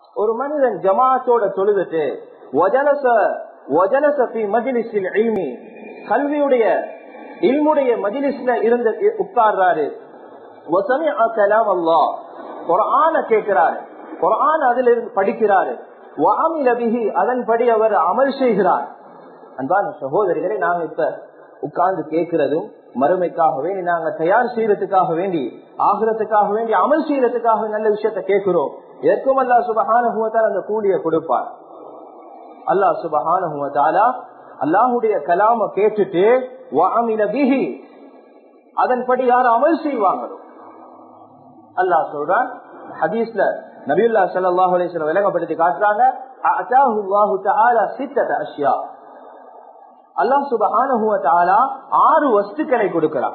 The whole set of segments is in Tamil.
ஒரு மனிதன் ஜமாத்தோட தொழுதுட்டு வஜலச வஜலச ஃபி மஜ்லிஸில் இல்மி கல்வியுடைய இல்முடைய மஜ்லிஸ்ல இருந்த உட்கார்றாரு வசமிஅ கலாம் அல்லாஹ் குர்ஆன கேட்கிறாரு குர்ஆன் அதில் இருந்து படிக்கிறாரு வஅமில பிஹி அதன்படி அவர் அமல் செய்கிறார் அன்பான சகோதரிகளை நாங்க இப்ப உட்கார்ந்து கேட்கிறதும் மறுமைக்காக வேண்டி நாங்க தயார் செய்யறதுக்காக வேண்டி ஆகிறதுக்காக வேண்டி அமல் செய்யறதுக்காக நல்ல விஷயத்த கேட்கிறோம் எதற்கும் அல்லா சுபகானுவத்தால் அந்த கூலிய கொடுப்பார் அல்லாஹ் சுபகானுவத்தாலா அல்லாஹுடைய கலாம கேட்டுட்டு வஅமில பிஹி அதன்படி யார் அமல் செய்வாங்களோ அல்லாஹ் சொல்றான் ஹதீஸ்ல நபியுல்லா ஸல்லல்லாஹு அலைஹி வஸல்லம் விளங்கப்படுத்தி காட்டுறாங்க அஅதாஹு அல்லாஹு தஆலா சித்தத அஷ்யா அல்லாஹ் சுப்ஹானஹு வ தஆலா ஆறு வஸ்துக்களை கொடுக்கிறார்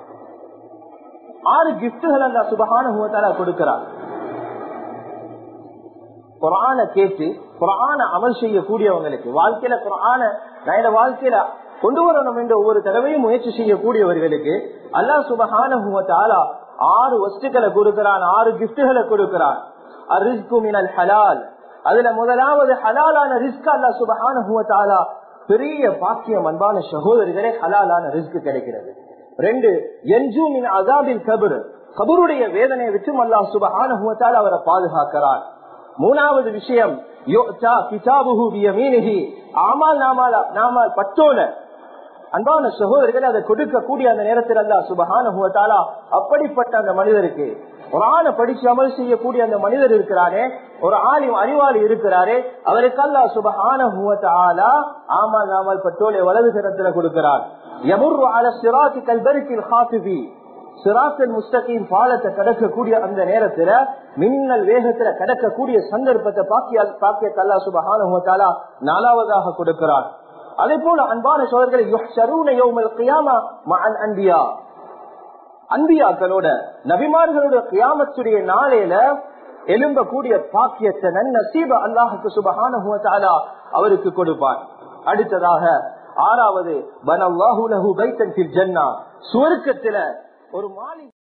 ஆறு கிஃப்ட்கள் அல்லாஹ் சுப்ஹானஹு வ தஆலா கொடுக்கிறார் குர்ஆனை கேட்டு குர்ஆனை அமல் செய்யக்கூடியவங்களுக்கு வாழ்க்கையில குர்ஆனை நான் வாழ்க்கையில கொண்டு வரணும் என்ற ஒவ்வொரு தடவையும் முயற்சி செய்யக்கூடியவர்களுக்கு அல்லாஹ் சுபஹானஹு வ தஆலா ஆறு வஸ்துக்களை கொடுக்கிறான் ஆறு கிஃப்ட்களை கொடுக்கிறான் அரிஸ்கு மினல் ஹலால் அதுல முதலாவது ஹலாலான ரிஸ்க் அல்லா சுபஹான பெரிய பாக்கியம் அன்பான சகோதரிகளே ஹலாலான ரிஸ்க் கிடைக்கிறது ரெண்டு என்ஜூ மின் அசாபில் கபர் கபருடைய வேதனையை விட்டும் அல்லா சுபஹான அவரை பாதுகாக்கிறார் மூணாவது விஷயம் ஆமால் நாமால் நாமால் பட்டோல அன்பான சகோதரர்கள் அதை கொடுக்கக்கூடிய அந்த நேரத்தில் அல்லா சுபகான அப்படிப்பட்ட அந்த மனிதருக்கு ஒரு ஆணை படிச்சு அமல் செய்யக்கூடிய அந்த மனிதர் இருக்கிறாரே ஒரு ஆளி அறிவாளி இருக்கிறாரே அவருக்கு அல்லா சுபகான ஆமா நாமல் பட்டோலை வலது சிரத்துல கொடுக்கிறார் எமுர் அல சிராத்தி கல்பரிக்கில் ஹாசிபி சிராத்தல் முஸ்தகின் பாலத்தை கடக்கக்கூடிய அந்த நேரத்துல மின்னல் வேகத்துல கடக்கக்கூடிய சந்தர்ப்பத்தை பாக்கிய பாக்கிய கல்லா சுபகான நாலாவதாக கொடுக்கிறார் அதே போல அன்பான சோதர்களை அன்பியாக்களோட நபிமார்களோட கியாமத்துடைய நாளையில எழும்பக்கூடிய பாக்கியத்தை நன்னசீப அல்லாஹுக்கு சுபகான அவருக்கு கொடுப்பார் அடுத்ததாக ஆறாவது பனல்லாஹு லஹு பைத்தன் ஃபில் ஜன்னா சுவர்க்கத்துல ஒரு மாலி